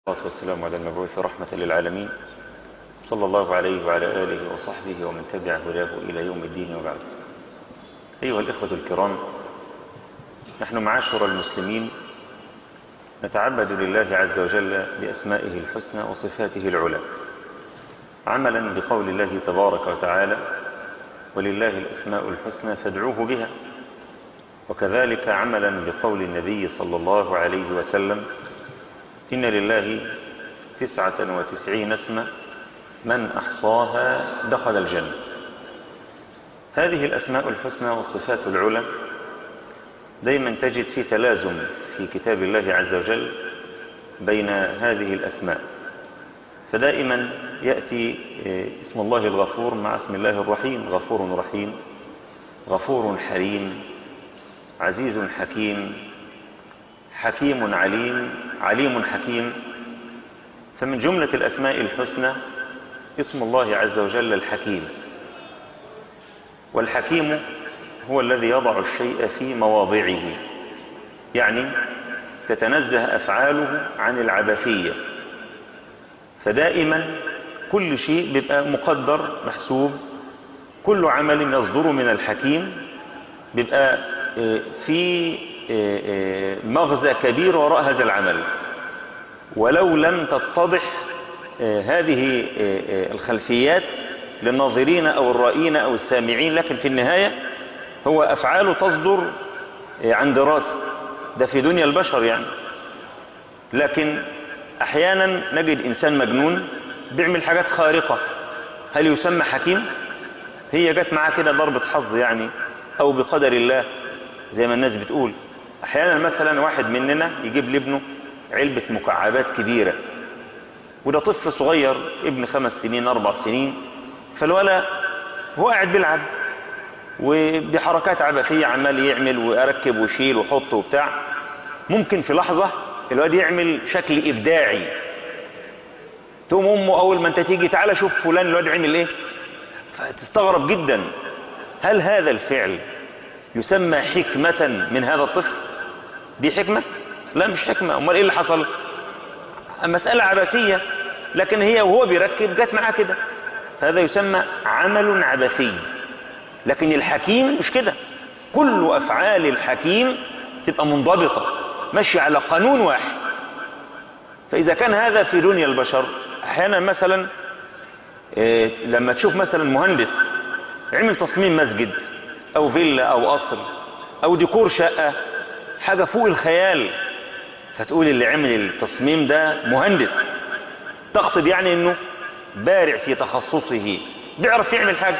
والصلاة والسلام على المبعوث رحمة للعالمين صلى الله عليه وعلى آله وصحبه ومن تبع هداه إلى يوم الدين وبعد أيها الإخوة الكرام نحن معاشر المسلمين نتعبد لله عز وجل بأسمائه الحسنى وصفاته العلى عملا بقول الله تبارك وتعالى ولله الأسماء الحسنى فادعوه بها وكذلك عملا بقول النبي صلى الله عليه وسلم إن لله تسعة وتسعين اسما من أحصاها دخل الجنة هذه الأسماء الحسنى والصفات العلى دايما تجد في تلازم في كتاب الله عز وجل بين هذه الأسماء فدائما يأتي اسم الله الغفور مع اسم الله الرحيم غفور رحيم غفور حليم عزيز حكيم حكيم عليم عليم حكيم فمن جملة الأسماء الحسنى اسم الله عز وجل الحكيم والحكيم هو الذي يضع الشيء في مواضعه يعني تتنزه أفعاله عن العبثية فدائما كل شيء بيبقى مقدر محسوب كل عمل يصدر من الحكيم بيبقى في مغزى كبير وراء هذا العمل ولو لم تتضح هذه الخلفيات للناظرين أو الرائين أو السامعين لكن في النهاية هو أفعاله تصدر عن دراسة ده في دنيا البشر يعني لكن أحيانا نجد إنسان مجنون بيعمل حاجات خارقة هل يسمى حكيم هي جت معاه كده ضربة حظ يعني أو بقدر الله زي ما الناس بتقول احيانا مثلا واحد مننا يجيب لابنه علبة مكعبات كبيرة وده طفل صغير ابن خمس سنين اربع سنين فالولا هو قاعد بيلعب وبحركات عبثية عمال يعمل ويركب ويشيل ويحط وبتاع ممكن في لحظة الواد يعمل شكل ابداعي تقوم امه اول ما انت تيجي تعالى شوف فلان الواد عمل ايه فتستغرب جدا هل هذا الفعل يسمى حكمة من هذا الطفل دي حكمة لا مش حكمة امال ايه اللي حصل مسألة عبثية لكن هي وهو بيركب جت معاه كده هذا يسمى عمل عبثي لكن الحكيم مش كده كل افعال الحكيم تبقى منضبطة ماشي على قانون واحد فاذا كان هذا في دنيا البشر احيانا مثلا إيه لما تشوف مثلا مهندس عمل تصميم مسجد او فيلا او قصر او ديكور شقة حاجة فوق الخيال فتقول اللي عمل التصميم ده مهندس تقصد يعني انه بارع في تخصصه بيعرف يعمل حاجة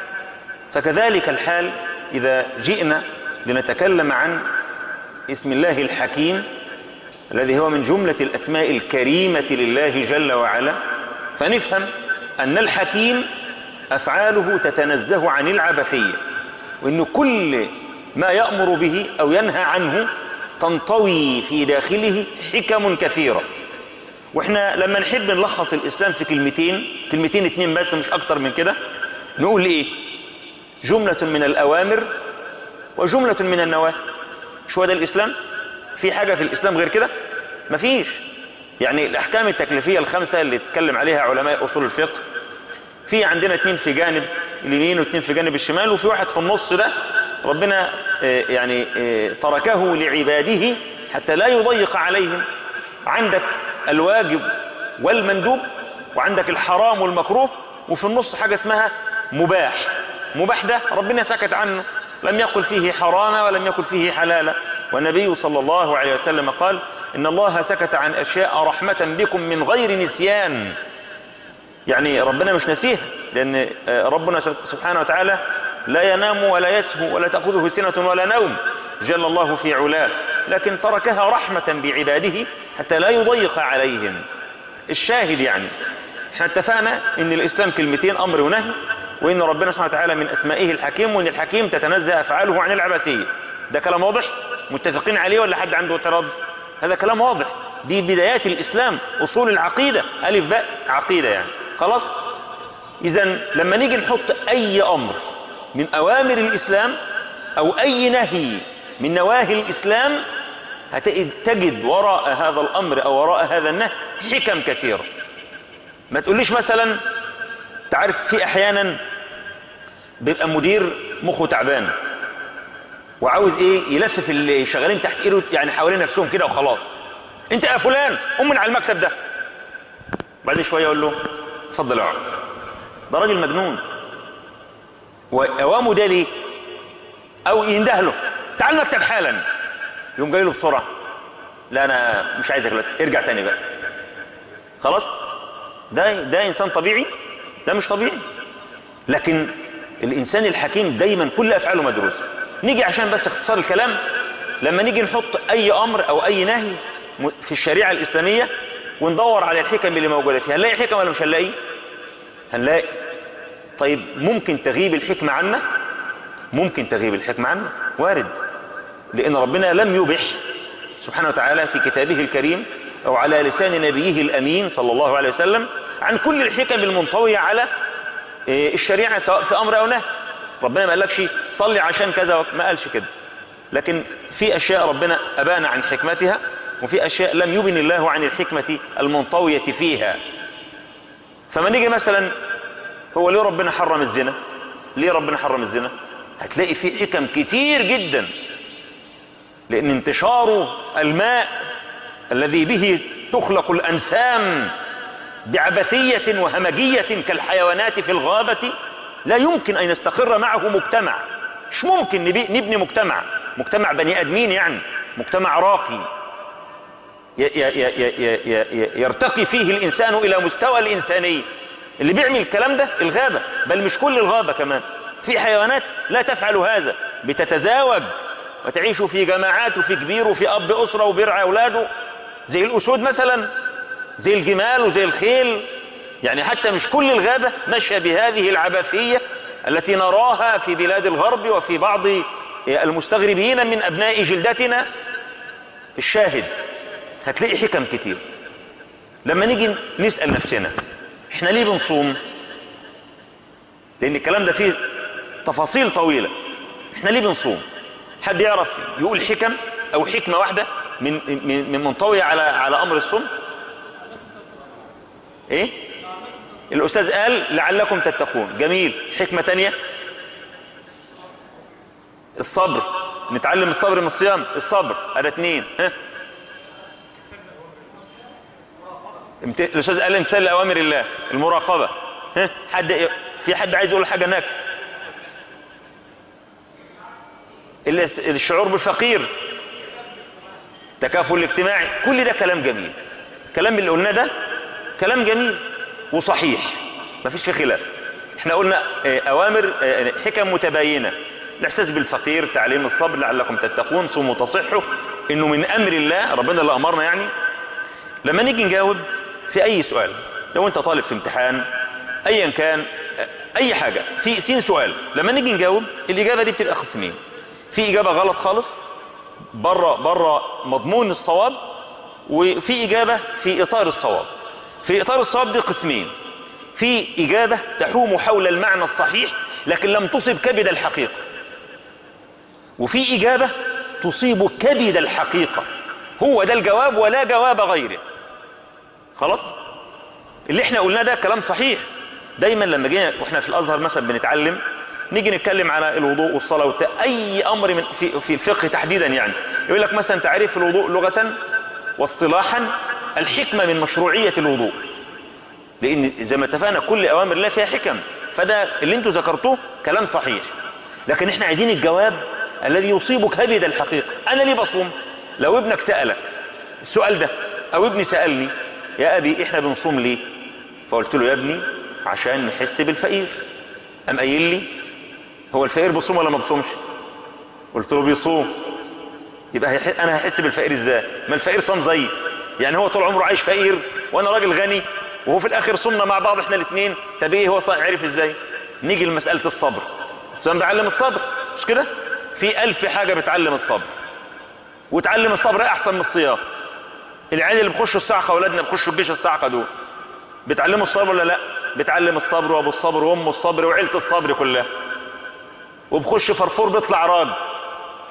فكذلك الحال اذا جئنا لنتكلم عن اسم الله الحكيم الذي هو من جملة الاسماء الكريمة لله جل وعلا فنفهم ان الحكيم افعاله تتنزه عن العبثية وان كل ما يأمر به او ينهى عنه تنطوي في داخله حكم كثيرة واحنا لما نحب نلخص الاسلام في كلمتين كلمتين اتنين بس مش اكتر من كده نقول ايه جملة من الاوامر وجملة من النواهي مش هو ده الاسلام في حاجة في الاسلام غير كده مفيش يعني الاحكام التكليفية الخمسة اللي اتكلم عليها علماء اصول الفقه في عندنا اتنين في جانب اليمين واتنين في جانب الشمال وفي واحد في النص ده ربنا يعني تركه لعباده حتى لا يضيق عليهم عندك الواجب والمندوب وعندك الحرام والمكروه وفي النص حاجة اسمها مباح مباح ده ربنا سكت عنه لم يقل فيه حراما ولم يقل فيه حلالا والنبي صلى الله عليه وسلم قال إن الله سكت عن أشياء رحمة بكم من غير نسيان يعني ربنا مش نسيها لأن ربنا سبحانه وتعالى لا ينام ولا يسهو ولا تأخذه سنة ولا نوم جل الله في علاه لكن تركها رحمة بعباده حتى لا يضيق عليهم الشاهد يعني احنا اتفقنا ان الاسلام كلمتين امر ونهي وان ربنا سبحانه وتعالى من اسمائه الحكيم وان الحكيم تتنزه افعاله عن العبثية ده كلام واضح متفقين عليه ولا حد عنده اعتراض هذا كلام واضح دي بدايات الاسلام اصول العقيدة الف باء عقيدة يعني خلاص اذا لما نيجي نحط اي امر من اوامر الاسلام او اي نهي من نواهي الاسلام تجد وراء هذا الامر او وراء هذا النهي حكم كثيرة ما تقوليش مثلا تعرف في احيانا بيبقى مدير مخه تعبان وعاوز ايه يلسف اللي شغالين تحت ايده يعني حوالين نفسهم كده وخلاص انت يا فلان قوم من على المكتب ده بعد شويه يقول له اتفضل اقعد ده راجل مجنون واوامه ده ليه او ينده له تعال المكتب حالا يقوم جاي له بسرعه لا انا مش عايزك دلوقتي ارجع تاني بقى خلاص ده ده انسان طبيعي ده مش طبيعي لكن الانسان الحكيم دايما كل افعاله مدروسه نيجي عشان بس اختصار الكلام لما نيجي نحط اي امر او اي نهي في الشريعه الاسلاميه وندور على الحكم اللي موجوده فيها هنلاقي حكم ولا مش هنلاقي هنلاقي طيب ممكن تغيب الحكمه عنا ممكن تغيب الحكمه عنا وارد لان ربنا لم يبح سبحانه وتعالى في كتابه الكريم او على لسان نبيه الامين صلى الله عليه وسلم عن كل الحكم المنطويه على الشريعه سواء في امر او نهي ربنا ما قالكش صلي عشان كذا ما قالش كده لكن في اشياء ربنا ابان عن حكمتها وفي اشياء لم يبن الله عن الحكمة المنطوية فيها فما نيجي مثلا هو ليه ربنا حرم الزنا ليه ربنا حرم الزنا هتلاقي فيه حكم كتير جدا لان انتشار الماء الذي به تخلق الانسام بعبثية وهمجية كالحيوانات في الغابة لا يمكن ان يستقر معه مجتمع مش ممكن نبني مجتمع مجتمع بني ادمين يعني مجتمع راقي يرتقي فيه الانسان الى مستوى الانسانية اللي بيعمل الكلام ده الغابة بل مش كل الغابة كمان في حيوانات لا تفعل هذا بتتزاوج وتعيش في جماعات وفي كبير وفي اب اسرة وبيرعى اولاده زي الاسود مثلا زي الجمال وزي الخيل يعني حتى مش كل الغابة ماشية بهذه العبثية التي نراها في بلاد الغرب وفي بعض المستغربين من ابناء جلدتنا الشاهد هتلاقي حكم كتير لما نيجي نسأل نفسنا احنا ليه بنصوم لان الكلام ده فيه تفاصيل طويلة احنا ليه بنصوم حد يعرف يقول حكم او حكمة واحدة من من من منطوية على على امر الصوم ايه الاستاذ قال لعلكم تتقون جميل حكمة تانية الصبر نتعلم الصبر من الصيام الصبر هذا اتنين ها الاستاذ قال امثال لاوامر الله المراقبة ها حد في حد عايز يقول حاجة هناك الشعور بالفقير تكافل الاجتماعي كل ده كلام جميل كلام اللي قلناه ده كلام جميل وصحيح مفيش فيه خلاف احنا قلنا اوامر حكم متباينة الاحساس بالفقير تعليم الصبر لعلكم تتقون صوموا تصحوا انه من امر الله ربنا اللي امرنا يعني لما نيجي نجاوب في اي سؤال لو انت طالب في امتحان ايا كان اي حاجة في سين سؤال لما نيجي نجاوب الاجابة دي بتبقى قسمين في اجابة غلط خالص بره بره مضمون الصواب وفي اجابة في اطار الصواب في اطار الصواب دي قسمين في اجابة تحوم حول المعنى الصحيح لكن لم تصب كبد الحقيقة وفي اجابة تصيب كبد الحقيقة هو ده الجواب ولا جواب غيره خلاص اللي احنا قلناه ده كلام صحيح دايما لما جينا واحنا في الازهر مثلا بنتعلم نيجي نتكلم على الوضوء والصلاة وت... اي امر من في, في الفقه تحديدا يعني يقول لك مثلا تعريف الوضوء لغة واصطلاحا الحكمة من مشروعية الوضوء لان زي ما اتفقنا كل اوامر الله فيها حكم فده اللي انتوا ذكرتوه كلام صحيح لكن احنا عايزين الجواب الذي يصيب كبد الحقيقة انا ليه بصوم لو ابنك سألك السؤال ده او ابني سألني يا ابي احنا بنصوم ليه فقلت له يا ابني عشان نحس بالفقير ام قايل لي هو الفقير بيصوم ولا ما بيصومش قلت له بيصوم يبقى هيح... انا هحس بالفقير ازاي ما الفقير صام زيي يعني هو طول عمره عايش فقير وانا راجل غني وهو في الاخر صمنا مع بعض احنا الاثنين طب ايه هو عرف ازاي نيجي لمسألة الصبر الصيام بيعلم الصبر مش كده في الف حاجة بتعلم الصبر وتعلم الصبر احسن من الصيام العيال اللي بيخشوا الصاعقة اولادنا بيخشوا الجيش الصاعقة دول بتعلموا الصبر ولا لا بتعلم الصبر وابو الصبر وام الصبر وعيلة الصبر كلها وبخش فرفور بيطلع راج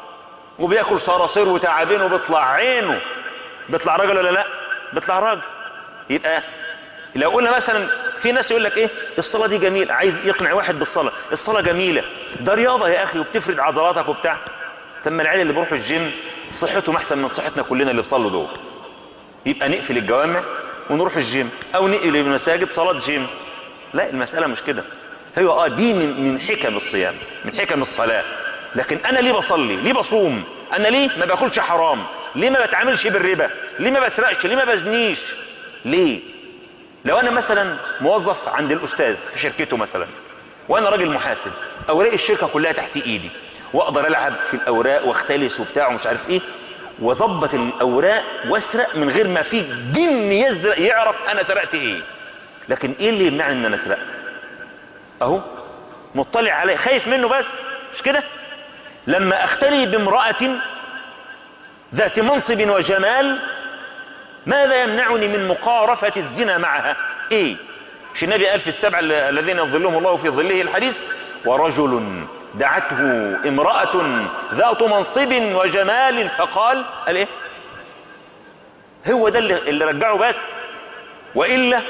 وبياكل صراصير وتعابين وبيطلع عينه بيطلع راجل ولا لا بيطلع راجل يبقى لو قلنا مثلا في ناس يقول لك ايه الصلاه دي جميله عايز يقنع واحد بالصلاه الصلاه جميله ده رياضه يا اخي وبتفرد عضلاتك وبتاع طب ما العيال اللي بيروحوا الجيم صحتهم احسن من صحتنا كلنا اللي بيصلوا دول يبقى نقفل الجوامع ونروح الجيم او نقفل المساجد صلاه جيم لا المساله مش كده هو اه دي من من حكم الصيام من حكم الصلاه لكن انا ليه بصلي ليه بصوم انا ليه ما باكلش حرام ليه ما بتعاملش بالربا ليه ما بسرقش ليه ما بزنيش ليه لو انا مثلا موظف عند الاستاذ في شركته مثلا وانا راجل محاسب اوراق الشركه كلها تحت ايدي واقدر العب في الاوراق واختلس وبتاع ومش عارف ايه واظبط الاوراق واسرق من غير ما في جن يزرق يعرف انا سرقت ايه لكن ايه اللي يمنعني ان انا اسرق اهو مطلع عليه خايف منه بس مش كده لما اختلي بامرأة ذات منصب وجمال ماذا يمنعني من مقارفة الزنا معها ايه مش النبي قال في السبع الذين يظلهم الله في ظله الحديث ورجل دعته امرأة ذات منصب وجمال فقال قال ايه هو ده اللي, اللي رجعه بس وإلا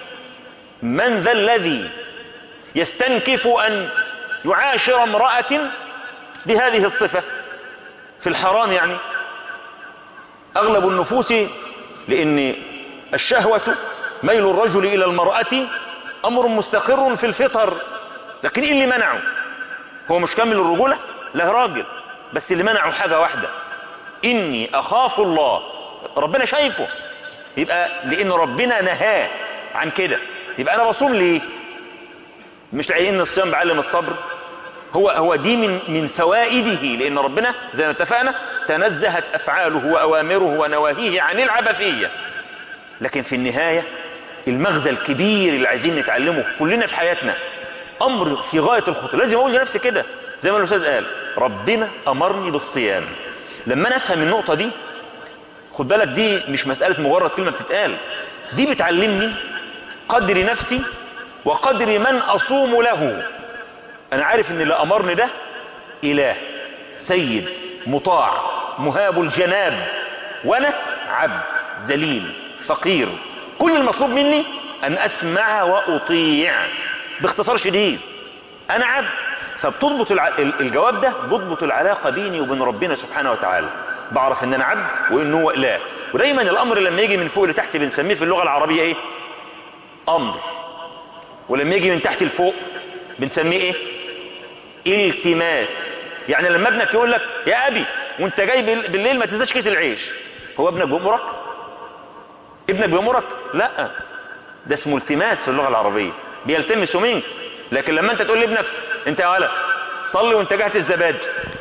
من ذا الذي يستنكف أن يعاشر امرأة بهذه الصفة في الحرام يعني أغلب النفوس لأن الشهوة ميل الرجل إلى المرأة أمر مستقر في الفطر لكن إيه اللي منعه هو مش كامل الرجولة لا راجل بس اللي منعه حاجة واحدة إني أخاف الله ربنا شايفه يبقى لأن ربنا نهاه عن كده يبقى أنا بصوم ليه مش لأن الصيام بعلم الصبر هو هو دي من من فوائده لأن ربنا زي ما اتفقنا تنزهت أفعاله وأوامره ونواهيه عن العبثية لكن في النهاية المغزى الكبير اللي عايزين نتعلمه كلنا في حياتنا امر في غاية الخطوره لازم اقول لنفسي كده زي ما الاستاذ قال ربنا امرني بالصيام لما انا افهم النقطة دي خد بالك دي مش مسألة مجرد كلمة بتتقال دي بتعلمني قدر نفسي وقدر من اصوم له انا عارف ان اللي امرني ده اله سيد مطاع مهاب الجناب وانا عبد ذليل فقير كل المطلوب مني ان اسمع واطيع باختصار شديد انا عبد فبتضبط الع... الجواب ده بضبط العلاقة بيني وبين ربنا سبحانه وتعالى بعرف ان انا عبد وان هو اله ودايما الامر لما يجي من فوق لتحت بنسميه في اللغة العربية ايه امر ولما يجي من تحت لفوق بنسميه ايه التماس يعني لما ابنك يقول لك يا ابي وانت جاي بالليل ما تنساش كيس العيش هو ابنك بيأمرك ابنك بيأمرك لا ده اسمه التماس في اللغة العربية بيلتمس منك لكن لما انت تقول لابنك انت يا ولد صلي وانت جهت الزبادي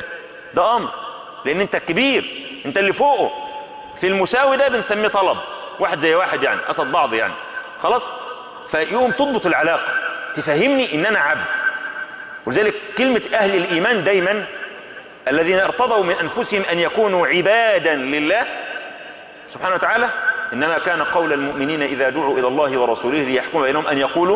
ده امر لان انت الكبير انت اللي فوقه في المساوي ده بنسميه طلب واحد زي واحد يعني قصد بعض يعني خلاص فيقوم تضبط العلاقة تفهمني ان انا عبد ولذلك كلمة اهل الايمان دايما الذين ارتضوا من انفسهم ان يكونوا عبادا لله سبحانه وتعالى انما كان قول المؤمنين اذا دعوا الى الله ورسوله ليحكم بينهم ان يقولوا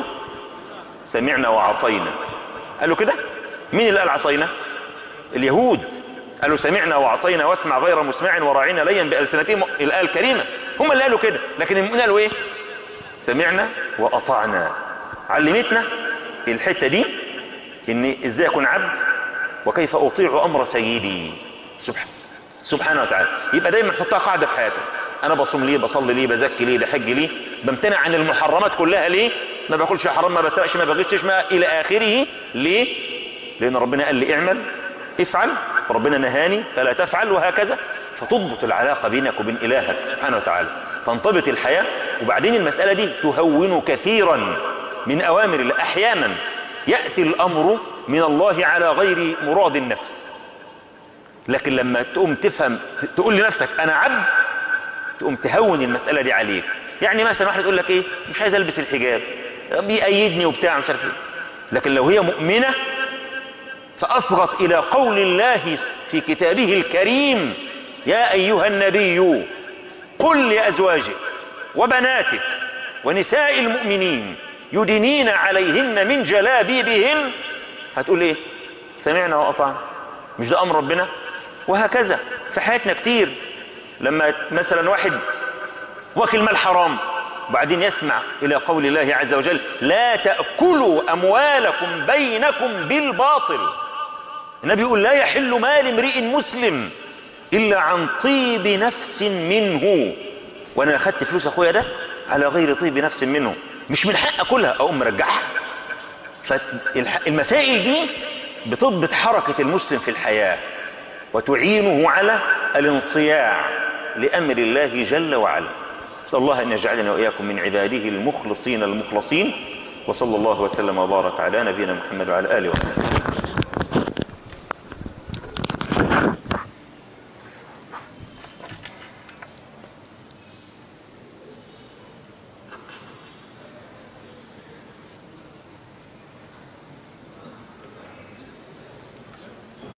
سمعنا وعصينا قالوا كده مين اللي قال عصينا اليهود قالوا سمعنا وعصينا واسمع غير مسمع وراعينا ليا بألسنتهم الآية الكريمة هم اللي قالوا كده لكن المؤمنين قالوا ايه سمعنا وأطعنا علمتنا الحتة دي ان ازاي اكون عبد وكيف اطيع امر سيدي سبحانه سبحانه وتعالى يبقى دايما حطها قاعدة في حياتك انا بصوم ليه بصلي ليه بزكي ليه بحج ليه بمتنع عن المحرمات كلها ليه ما باكلش حرام ما بسرقش ما بغشش ما الى اخره ليه لان ربنا قال لي اعمل افعل ربنا نهاني فلا تفعل وهكذا فتضبط العلاقة بينك وبين الهك سبحانه وتعالى تنضبط الحياة وبعدين المسألة دي تهون كثيرا من اوامر الله احيانا يأتي الامر من الله على غير مراد النفس لكن لما تقوم تفهم تقول لنفسك انا عبد تقوم تهون المسألة دي عليك يعني مثلا واحد يقول لك ايه مش عايز البس الحجاب بيأيدني وبتاع مش عارف ايه لكن لو هي مؤمنة فأصغت إلى قول الله في كتابه الكريم يا أيها النبي قل لأزواجك وبناتك ونساء المؤمنين يدنين عليهن من جلابيبهن هتقول ايه سمعنا وأطعنا مش ده أمر ربنا وهكذا في حياتنا كتير لما مثلا واحد واكل مال حرام وبعدين يسمع إلى قول الله عز وجل لا تأكلوا أموالكم بينكم بالباطل النبي يقول لا يحل مال امرئ مسلم إلا عن طيب نفس منه وأنا أخدت فلوس أخويا ده على غير طيب نفس منه مش من حق أكلها أقوم مرجعها فالمسائل دي بتضبط حركة المسلم في الحياة وتعينه على الانصياع لأمر الله جل وعلا نسأل الله أن يجعلنا وإياكم من عباده المخلصين المخلصين وصلى الله وسلم وبارك على نبينا محمد وعلى آله وصحبه